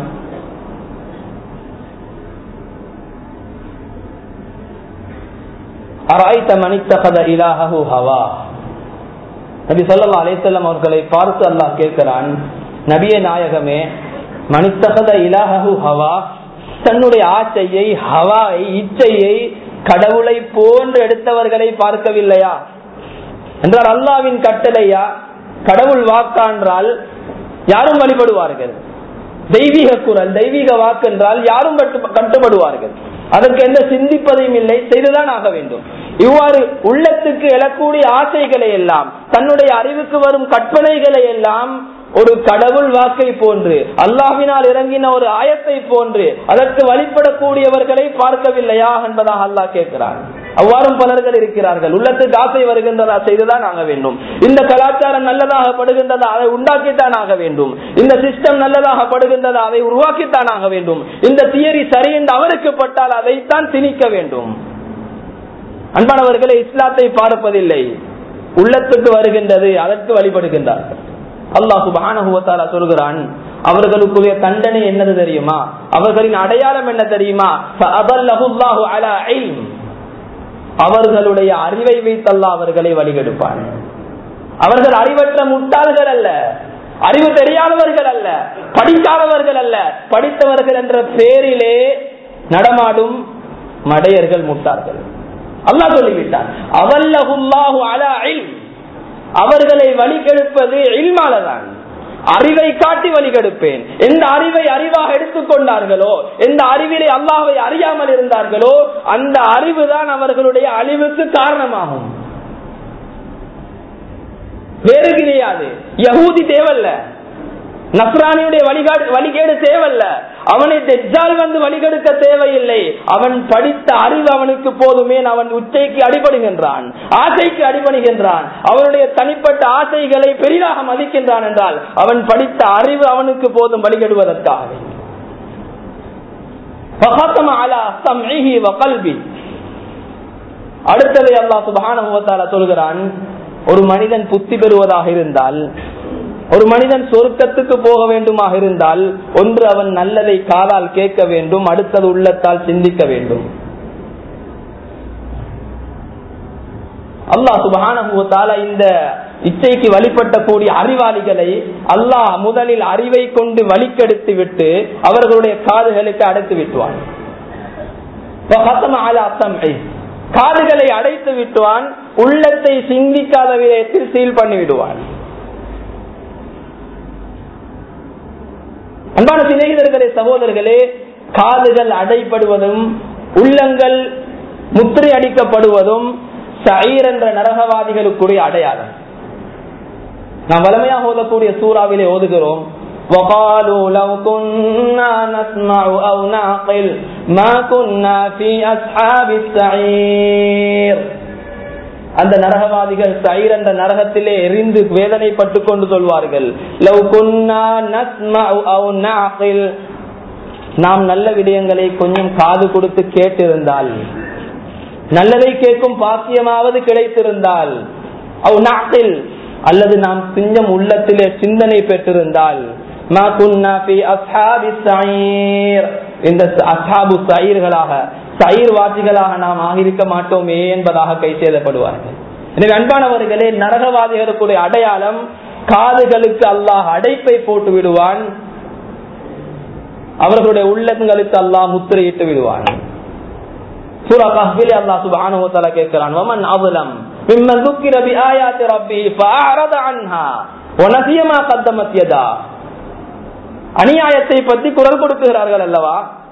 அராய்த்த மணித்தகத இலாஹு ஹவா நபி சொல்லா அலிசல்லம் அவர்களை பார்த்து அல்லாஹ் கேட்கிறான் நபிய நாயகமே மணித்தகத இலாஹு ஹவா தன்னுடைய ஆசையை ஹவாயை இச்சையை கடவுளை போன்று எடுத்தவர்களை பார்க்கவில்லையா என்றால் அல்லாவின் கட்டளையா கடவுள் வாக்கான்றால் யாரும் வழிபடுவார்கள் தெய்வீக குரல் தெய்வீக வாக்கு என்றால் யாரும் கட்டுப்படுவார்கள் அதற்கு எந்த சிந்திப்பதையும் இல்லை செய்துதான் ஆக வேண்டும் இவ்வாறு உள்ளத்துக்கு எழக்கூடிய ஆசைகளை எல்லாம் தன்னுடைய அறிவுக்கு வரும் கற்பனைகளை எல்லாம் ஒரு கடவுள் வாக்கை போன்று அல்லாஹினால் இறங்கின ஒரு ஆயத்தை போன்று அதற்கு வழிபடக்கூடியவர்களை பார்க்கவில்லையா என்பதாக அல்லாஹ் கேட்கிறார் அவ்வாறும் பலர்கள் இருக்கிறார்கள் உள்ளத்துக்கு ஆசை வருகின்றதா செய்துதான் ஆக வேண்டும் இந்த கலாச்சாரம் நல்லதாக படுகின்றதா அதை உண்டாக்கித்தான் ஆக வேண்டும் இந்த சிஸ்டம் நல்லதாக படுகின்றதா அதை உருவாக்கித்தான் ஆக வேண்டும் இந்த தியரி சரி என்று அவருக்கு பட்டால் அதைத்தான் திணிக்க வேண்டும் அன்பானவர்களை இஸ்லாத்தை பார்ப்பதில்லை உள்ளத்துக்கு வருகின்றது அதற்கு வழிபடுகின்றார்கள் அல்லாஹ் சுபானுவத்தாலா சொல்கிறான் அவர்களுக்குரிய தண்டனை என்னது தெரியுமா அவர்களின் அடையாளம் என்ன தெரியுமா அவர்களுடைய அறிவை வைத்தல்லா அவர்களை வழிகெடுப்பான் அவர்கள் அறிவற்ற முட்டாள்கள் அல்ல அறிவு தெரியாதவர்கள் அல்ல படிக்காதவர்கள் அல்ல படித்தவர்கள் என்ற பேரிலே நடமாடும் மடையர்கள் முட்டார்கள் அல்லாஹ் சொல்லிவிட்டார் அவல்லஹுல்லாஹு அலா இல்ம் அவர்களை வழிகெடுப்பது இல்மாலதான் அறிவை காட்டி வழிகெடுப்பேன் எந்த அறிவை அறிவாக எடுத்துக்கொண்டார்களோ எந்த அறிவிலே அல்லாஹை அறியாமல் இருந்தார்களோ அந்த அறிவு தான் அவர்களுடைய அழிவுக்கு காரணமாகும் வேறு கிடையாது யகூதி தேவல்ல நஸ்ரானியுடைய வழிகாடு வழிகேடு தேவையில்ல அவனை தெஜால் வந்து வழிகெடுக்க தேவையில்லை அவன் படித்த அறிவு அவனுக்கு போதுமே அவன் உச்சைக்கு அடிபடுகின்றான் ஆசைக்கு அடிபடுகின்றான் அவனுடைய தனிப்பட்ட ஆசைகளை பெரிதாக மதிக்கின்றான் என்றால் அவன் படித்த அறிவு அவனுக்கு போதும் வழிகெடுவதற்காக அடுத்ததை அல்லாஹ் சுபான சொல்கிறான் ஒரு மனிதன் புத்தி பெறுவதாக இருந்தால் ஒரு மனிதன் சொருக்கத்துக்கு போக வேண்டுமாக இருந்தால் ஒன்று அவன் நல்லதை காதால் கேட்க வேண்டும் அடுத்தது உள்ளத்தால் சிந்திக்க வேண்டும் அல்லாஹ் சுபான இந்த இச்சைக்கு வழிபட்டக்கூடிய அறிவாளிகளை அல்லாஹ் முதலில் அறிவை கொண்டு வழிக்கெடுத்து விட்டு அவர்களுடைய காதுகளுக்கு அடைத்து விட்டுவான் காதுகளை அடைத்து விட்டுவான் உள்ளத்தை சிந்திக்காத விதத்தில் சீல் பண்ணி விடுவான் அன்பான சிநேகிதர்களே சகோதரர்களே காதுகள் அடைப்படுவதும் உள்ளங்கள் முத்திரை அடிக்கப்படுவதும் சயீர் என்ற நரகவாதிகளுக்குரிய அடையாளம் நாம் வலிமையாக ஓதக்கூடிய சூறாவிலே ஓதுகிறோம் وقالوا لو كنا نسمع أو نعقل ما كنا في أصحاب السعير அந்த நரகவாதிகள் சைர் என்ற நரகத்திலே எரிந்து வேதனைப்பட்டு கொண்டு சொல்வார்கள் லவ் குன்னா நஸ்மஉ அவ் நஅகில் நாம் நல்ல விடயங்களை கொஞ்சம் காது கொடுத்து கேட்டிருந்தால் நல்லதை கேட்கும் பாக்கியமாவது கிடைத்திருந்தால் அவ் நஅகில் அல்லது நாம் கொஞ்சம் உள்ளத்திலே சிந்தனை பெற்றிருந்தால் மா குன்னா ஃபி அஸ்ஹாபி ஸயீர் இந்த அஸ்ஹாபு ஸயீர்களாக சயிர் வாசிகளாக நாம் ஆகியிருக்க மாட்டோமே என்பதாக கை செய்தப்படுவார்கள் எனவே அன்பானவர்களே நரகவாதிகளுக்குடைய அடையாளம் காதுகளுக்கு அல்லாஹ் அடைப்பை போட்டு விடுவான் அவர்களுடைய உள்ளங்களுக்கு அல்லாஹ் முத்திரையிட்டு விடுவான் சூரா கஹ்பிலே அல்லாஹ் சுப்ஹானஹு வ தஆலா கேட்கிறான் வமன் அவ்லம் மிம்மன் ذكر بآيات ربه فأعرض عنها ونسي ما قدمت يداه அநியாயத்தை பற்றி குரல் கொடுக்குகிறார்கள் அல்லவா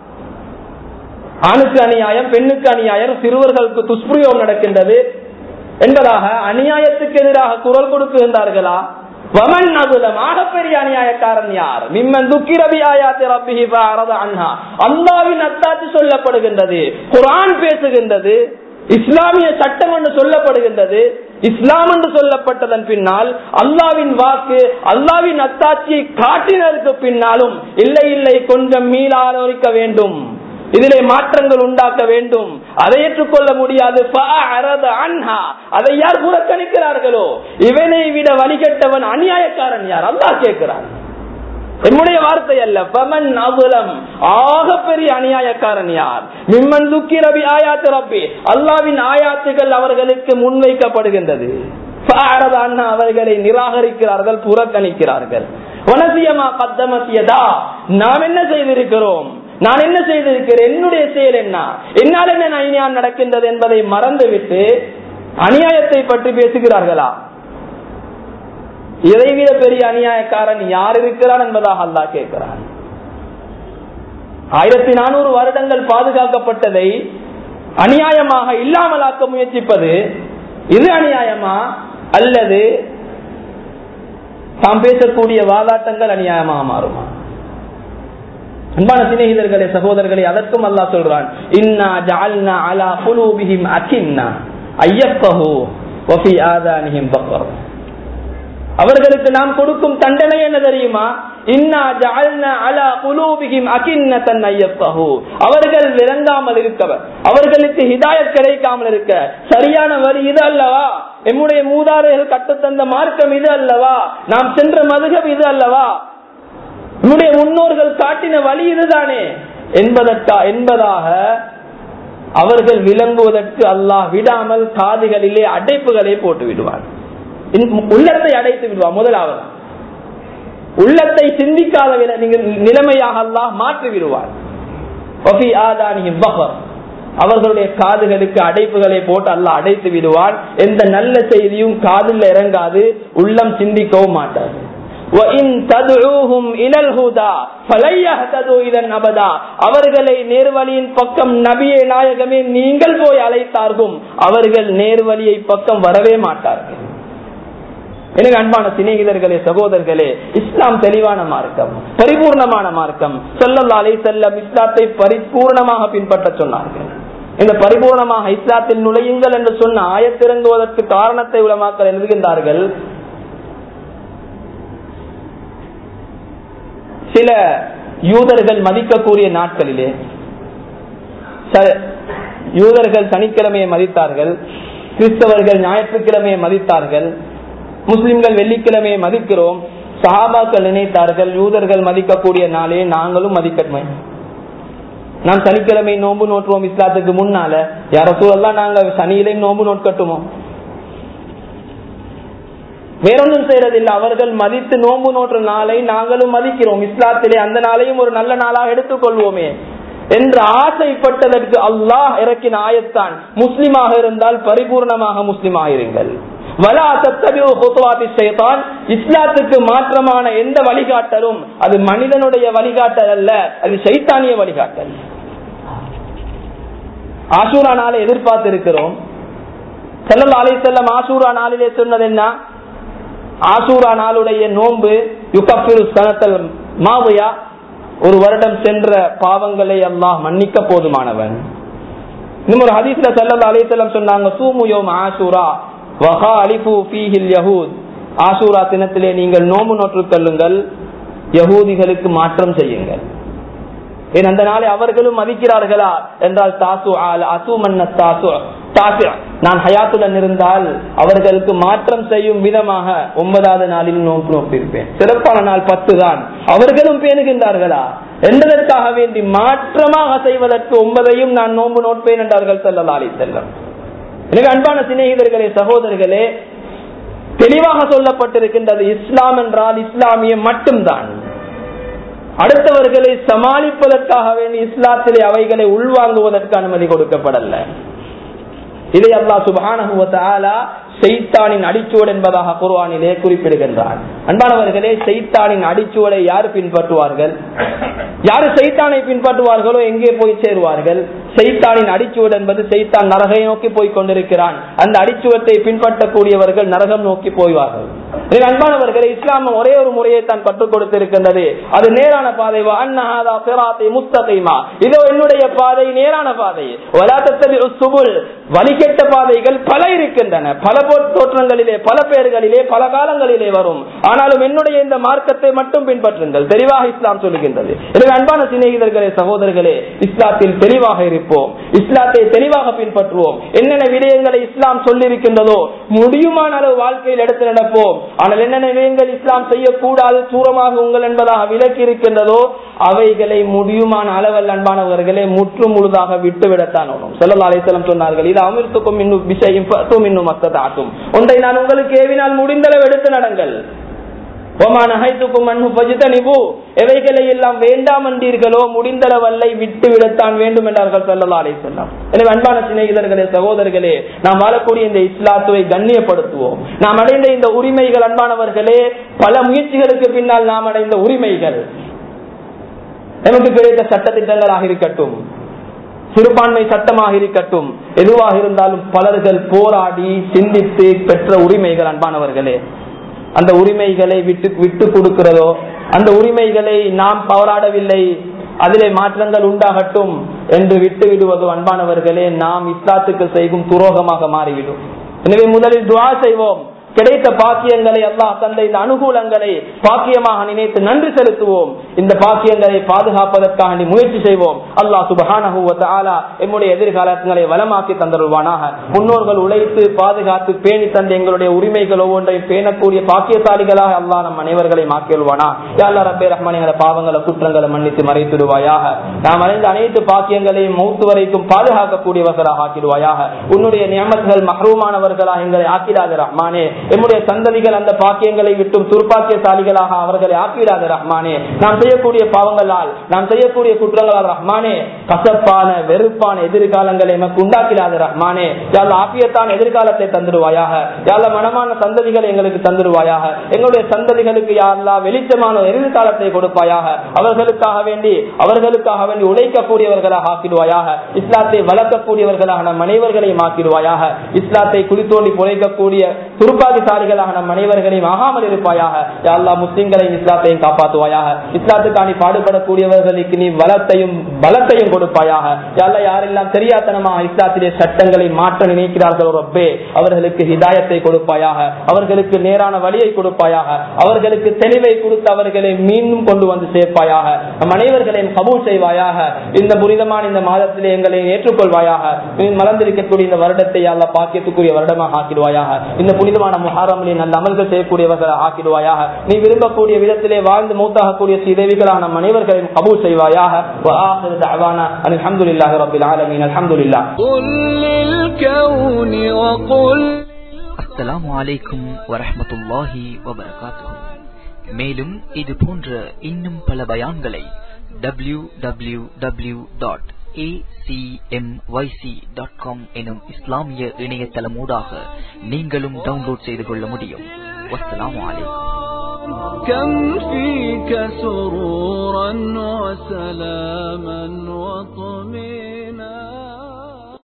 ஆணுக்கு அநியாயம் பெண்ணுக்கு அநியாயம் சிறுவர்களுக்கு துஷ்பிரயோகம் நடக்கின்றது என்பதாக அநியாயத்துக்கு எதிராக குரல் கொடுக்குகின்றார்களா வமன் அகுலம் ஆகப்பெரிய அநியாயக்காரன் யார் மிம்மன் துக்கிரவி ஆயாத்தி ரப்பிஹி ஃபஅரத அன்ஹா அல்லாஹ்வின் அத்தாட்சி சொல்லப்படுகின்றது குர்ஆன் பேசுகின்றது இஸ்லாமிய சட்டம் என்று சொல்லப்படுகின்றது இஸ்லாம் என்று சொல்லப்பட்டதன் பின்னால் அல்லாவின் வாக்கு அல்லாவின் அத்தாட்சியை காட்டினருக்கு பின்னாலும் இல்லை இல்லை கொஞ்சம் மீள ஆலோசிக்க வேண்டும் இதிலே மாற்றங்கள் உண்டாக்க வேண்டும் அதை ஏற்றுக்கொள்ள முடியாது அதை யார் புறக்கணிக்கிறார்களோ இவனை விட வழிகட்டவன் அநியாயக்காரன் யார் அல்லா கேட்கிறான் என்னுடைய வார்த்தை அல்ல பமன் அகுலம் ஆக பெரிய அநியாயக்காரன் யார் மிம்மன் துக்கி ரபி ஆயாத்து ரப்பி அல்லாவின் ஆயாத்துகள் அவர்களுக்கு முன்வைக்கப்படுகின்றது அண்ணா அவர்களை நிராகரிக்கிறார்கள் புறக்கணிக்கிறார்கள் வனசியமா பத்தமத்தியதா நாம் என்ன செய்திருக்கிறோம் நான் என்ன செய்திருக்கிறேன் என்னுடைய செயல் என்ன என்னால் என்ன அநியாயம் நடக்கின்றது என்பதை மறந்துவிட்டு அநியாயத்தை பற்றி பேசுகிறார்களா இதைவிட பெரிய அநியாயக்காரன் யார் இருக்கிறான் என்பதாக அல்லா கேட்கிறான் ஆயிரத்தி நானூறு வருடங்கள் பாதுகாக்கப்பட்டதை அநியாயமாக இல்லாமலாக்க முயற்சிப்பது இது அநியாயமா அல்லது தாம் பேசக்கூடிய வாதாட்டங்கள் அநியாயமாக மாறுமா அன்பான சிநேகிதர்களே சகோதரர்களே அதற்கும் அல்லா சொல்றான் இன்னா ஜஅல்னா அலா குலூபிஹிம் அகின்னா ஐயப்பஹு வஃபி ஆதானிஹிம் பக்கர் அவர்களுக்கு நாம் கொடுக்கும் தண்டனை என்ன தெரியுமா இன்னா ஜஅல்னா அலா குலூபிஹிம் அகின்னத்தன் ஐயப்பஹு அவர்கள் விளங்காமல் இருக்கவர் அவர்களுக்கு ஹிதாயத் கிடைக்காமல் இருக்க சரியான வரி இது அல்லவா எம்முடைய மூதாதைகள் கட்டுத்தந்த மார்க்கம் இது அல்லவா நாம் சென்ற மதுகம் இது அல்லவா நம்முடைய முன்னோர்கள் காட்டின வழி இதுதானே என்பதற்கா என்பதாக அவர்கள் விளங்குவதற்கு அல்லாஹ் விடாமல் காதுகளிலே அடைப்புகளை போட்டு விடுவார் உள்ளத்தை அடைத்து விடுவார் முதலாவது உள்ளத்தை சிந்திக்காத நிலைமையாக அல்லாஹ் மாற்றி விடுவார் அவர்களுடைய காதுகளுக்கு அடைப்புகளை போட்டு அல்லாஹ் அடைத்து விடுவான் எந்த நல்ல செய்தியும் காதில் இறங்காது உள்ளம் சிந்திக்கவும் மாட்டாது அவர்களை நேர்வழியின் பக்கம் நபியை நாயகமே நீங்கள் போய் அழைத்தார்கள் அவர்கள் நேர்வழியை பக்கம் வரவே மாட்டார்கள் எனக்கு அன்பான சிநேகிதர்களே சகோதரர்களே இஸ்லாம் தெளிவான மார்க்கம் பரிபூர்ணமான மார்க்கம் செல்லல்லாலே செல்லம் இஸ்லாத்தை பரிபூர்ணமாக பின்பற்ற சொன்னார்கள் இந்த பரிபூர்ணமாக இஸ்லாத்தில் நுழையுங்கள் என்று சொன்ன ஆயத்திறங்குவதற்கு காரணத்தை உலமாக்கள் எழுதுகின்றார்கள் சில யூதர்கள் மதிக்கக்கூடிய நாட்களிலே யூதர்கள் சனிக்கிழமையை மதித்தார்கள் கிறிஸ்தவர்கள் ஞாயிற்றுக்கிழமையை மதித்தார்கள் முஸ்லிம்கள் வெள்ளிக்கிழமையை மதிக்கிறோம் சஹாபாக்கள் நினைத்தார்கள் யூதர்கள் மதிக்கக்கூடிய நாளே நாங்களும் மதிக்கட்டுமே நாம் சனிக்கிழமை நோன்பு நோட்டுவோம் இஸ்லாத்துக்கு முன்னால யார சூழல்லாம் நாங்க சனியிலையும் நோன்பு நோட்கட்டுமோ வேறொன்றும் செய்யறதில்லை அவர்கள் மதித்து நோன்பு நோற்ற நாளை நாங்களும் மதிக்கிறோம் இஸ்லாத்திலே அந்த நாளையும் ஒரு நல்ல நாளாக எடுத்துக்கொள்வோமே என்று ஆசைப்பட்டதற்கு அல்லாஹ் இறக்கின ஆயத்தான் முஸ்லிமாக இருந்தால் பரிபூர்ணமாக முஸ்லிமாக இருங்கள் இஸ்லாத்துக்கு மாற்றமான எந்த வழிகாட்டலும் அது மனிதனுடைய வழிகாட்டல் அல்ல அது சைத்தானிய வழிகாட்டல் ஆசூரா நாளை எதிர்பார்த்து இருக்கிறோம் செல்லல் அலை செல்லம் ஆசூரா நாளிலே சொன்னது என்ன ஆசூரா நாளுடைய நோன்பு யுகப்பிரு சனத்தல் மாவையா ஒரு வருடம் சென்ற பாவங்களை அல்லாஹ் மன்னிக்க போதுமானவன் இன்னும் ஒரு ஹதீஸ்ல செல்லல் அலைத்தலம் சொன்னாங்க சூமுயோம் ஆசூரா வகாலிஃபு ஃபீஹில் யஹூத் ஆசூரா தினத்திலே நீங்கள் நோம்பு நோற்றுக் கொள்ளுங்கள் யகூதிகளுக்கு மாற்றம் செய்யுங்கள் ஏன் அந்த நாளை அவர்களும் மதிக்கிறார்களா என்றால் தாசு ஆல் அசுமன்ன தாசு தாசு நான் ஹயாத்துடன் இருந்தால் அவர்களுக்கு மாற்றம் செய்யும் விதமாக ஒன்பதாவது நாளில் நோக்கு நோக்கியிருப்பேன் சிறப்பான நாள் பத்து தான் அவர்களும் பேணுகின்றார்களா என்பதற்காக வேண்டி மாற்றமாக செய்வதற்கு ஒன்பதையும் நான் நோன்பு நோட்பேன் என்றார்கள் செல்லலாளி செல்லம் எனவே அன்பான சிநேகிதர்களே சகோதரர்களே தெளிவாக சொல்லப்பட்டிருக்கின்றது இஸ்லாம் என்றால் இஸ்லாமிய மட்டும்தான் அடுத்தவர்களை சமாளிப்பதற்காக வேண்டி இஸ்லாத்திலே அவைகளை உள்வாங்குவதற்கு அனுமதி கொடுக்கப்படல இதை அல்லா சுபானகுவத்தாலா செய்தானின் அடிச்சுவடு என்பதாக குர்வானிலே குறிப்பிடுகின்றார் அன்பானவர்களே செய்தானின் அடிச்சுவடை யார் பின்பற்றுவார்கள் யாரு செய்தானை பின்பற்றுவார்களோ எங்கே போய் சேருவார்கள் செய்தானின் அடிச்சுவடு என்பது செய்தான் நரகை நோக்கி போய் கொண்டிருக்கிறான் அந்த அடிச்சுவத்தை பின்பற்றக்கூடியவர்கள் நரகம் நோக்கி போய்வார்கள் அன்பானவர்களே இஸ்லாமம் ஒரே ஒரு முறையை தான் கற்றுக் கொடுத்திருக்கின்றது அது நேரான பாதை முஸ்தகைமா இதோ என்னுடைய பாதை நேரான பாதை சுபுல் வழிகெட்ட பாதைகள் பல இருக்கின்றன பல தோற்றங்களிலே பல பேர்களிலே பல காலங்களிலே வரும் ஆனாலும் என்னுடைய இந்த மார்க்கத்தை மட்டும் பின்பற்றுங்கள் தெளிவாக இஸ்லாம் சொல்லுகின்றது எனவே அன்பான சிநேகிதர்களே சகோதரர்களே இஸ்லாத்தில் தெளிவாக இருப்போம் இஸ்லாத்தை தெளிவாக பின்பற்றுவோம் என்னென்ன விடயங்களை இஸ்லாம் சொல்லியிருக்கின்றதோ முடியுமான அளவு வாழ்க்கையில் எடுத்து நடப்போம் ஆனால் என்னென்ன விடயங்கள் இஸ்லாம் செய்யக்கூடாது தூரமாக உங்கள் என்பதாக விலக்கி இருக்கின்றதோ அவைகளை முடியுமான அளவல் அன்பானவர்களே முற்று முழுதாக விட்டுவிடத்தான் செல்லல்லா அலிசலம் சொன்னார்கள் இது அமிர்த்துக்கும் இன்னும் விஷயம் இன்னும் மத்ததாக்கும் ஒன்றை நான் உங்களுக்கு ஏவினால் முடிந்தளவு எடுத்து நடங்கள் எவைகளை எல்லாம் வேண்டாம் என்றீர்களோ முடிந்தளவல்லை விட்டு விடத்தான் வேண்டும் என்றார்கள் சல்லா அலை செல்லாம் எனவே அன்பான சிநேகிதர்களே சகோதரர்களே நாம் வாழக்கூடிய இந்த இஸ்லாத்துவை கண்ணியப்படுத்துவோம் நாம் அடைந்த இந்த உரிமைகள் அன்பானவர்களே பல முயற்சிகளுக்கு பின்னால் நாம் அடைந்த உரிமைகள் நமக்கு கிடைத்த சட்ட திட்டங்களாக இருக்கட்டும் சிறுபான்மை சட்டமாக இருக்கட்டும் எதுவாக இருந்தாலும் பலர்கள் போராடி சிந்தித்து பெற்ற உரிமைகள் அன்பானவர்களே அந்த உரிமைகளை விட்டு விட்டு கொடுக்கிறதோ அந்த உரிமைகளை நாம் போராடவில்லை அதிலே மாற்றங்கள் உண்டாகட்டும் என்று விட்டு விடுவதோ அன்பானவர்களே நாம் இஸ்லாத்துக்கு செய்யும் துரோகமாக மாறிவிடும் எனவே முதலில் துவா செய்வோம் கிடைத்த பாக்கியங்களை அல்லாஹ் தந்த இந்த அனுகூலங்களை பாக்கியமாக நினைத்து நன்றி செலுத்துவோம் இந்த பாக்கியங்களை பாதுகாப்பதற்காக முயற்சி செய்வோம் அல்லாஹ் சுபஹானா எம்முடைய எதிர்காலங்களை வளமாக்கி தந்தருவானாக முன்னோர்கள் உழைத்து பாதுகாத்து பேணி தந்த எங்களுடைய உரிமைகள் ஒவ்வொன்றையும் பேணக்கூடிய பாக்கியசாலிகளாக அல்லாஹ் நம் அனைவர்களை மாக்கிடுவானா யாழ்லா ரப்பே ரஹ்மானிகளை பாவங்களை குற்றங்களை மன்னித்து மறைத்துடுவாயாக நாம் அடைந்த அனைத்து பாக்கியங்களையும் மௌத்து வரைக்கும் பாதுகாக்கக்கூடியவர்களாக ஆக்கிடுவாயாக உன்னுடைய நியமத்துகள் மஹரூமானவர்களாக எங்களை ஆக்கிடாத ரஹ்மானே எம்முடைய சந்ததிகள் அந்த பாக்கியங்களை விட்டும் துர்ப்பாக்கியசாலிகளாக அவர்களை ஆக்கிடாத ரஹ்மானே நாம் செய்யக்கூடிய பாவங்களால் நாம் செய்யக்கூடிய குற்றங்களால் ரஹ்மானே கசப்பான வெறுப்பான எதிர்காலங்களை எமக்கு உண்டாக்கிடாத ரஹ்மானே யாழ் ஆக்கியத்தான் எதிர்காலத்தை தந்துடுவாயாக யாழ மனமான சந்ததிகளை எங்களுக்கு தந்துடுவாயாக எங்களுடைய சந்ததிகளுக்கு யாரெல்லா வெளிச்சமான எதிர்காலத்தை கொடுப்பாயாக அவர்களுக்காக வேண்டி அவர்களுக்காக வேண்டி உழைக்கக்கூடியவர்களாக ஆக்கிடுவாயாக இஸ்லாத்தை வளர்க்கக்கூடியவர்களாக நம் அனைவர்களையும் ஆக்கிடுவாயாக இஸ்லாத்தை குளித்தோண்டி புழைக்கக்கூடிய துருப்பாதி புத்திசாலிகளாக நம் அனைவர்களையும் ஆகாமல் இருப்பாயாக யாழ்லா முஸ்லிம்களையும் இஸ்லாத்தையும் காப்பாற்றுவாயாக இஸ்லாத்துக்காணி பாடுபடக்கூடியவர்களுக்கு நீ வளத்தையும் பலத்தையும் கொடுப்பாயாக யாழ்லா யாரெல்லாம் தெரியாத்தனமாக இஸ்லாத்திலே சட்டங்களை மாற்ற நினைக்கிறார்களோ ரப்பே அவர்களுக்கு ஹிதாயத்தை கொடுப்பாயாக அவர்களுக்கு நேரான வழியை கொடுப்பாயாக அவர்களுக்கு தெளிவை கொடுத்து அவர்களை மீண்டும் கொண்டு வந்து சேர்ப்பாயாக நம் அனைவர்களையும் கபூல் செய்வாயாக இந்த புனிதமான இந்த மாதத்திலே எங்களை ஏற்றுக்கொள்வாயாக மலர்ந்திருக்கக்கூடிய இந்த வருடத்தை யாழ்லா பாக்கியத்துக்குரிய வருடமாக ஆக்கிடுவாயாக இந்த புனிதமான முஹாரமிலே நல்ல அமல்கள் செய்யக்கூடியவர்கள் ஆக்கிடுவாயாக நீ விரும்பக்கூடிய விதத்திலே வாழ்ந்து மூத்தாகக்கூடிய சீதேவிகளான நம் அனைவர்களையும் கபூல் செய்வாயாக الحمد لله رب العالمين الحمد لله قل للكون وقل அஸ்ஸலாமு அலைக்கும் வரஹ்மத்துல்லாஹி வபரகாத்துஹு மேலும் இது போன்ற இன்னும் பல பயான்களை W W W dot acmyc.com எனும் இஸ்லாமிய இணையதளமூடாக நீங்களும் டவுன்லோட் செய்து கொள்ள முடியும் வஸ்ஸலாமு அலைக்கும் كم فيك سرورا وسلاما وطمينا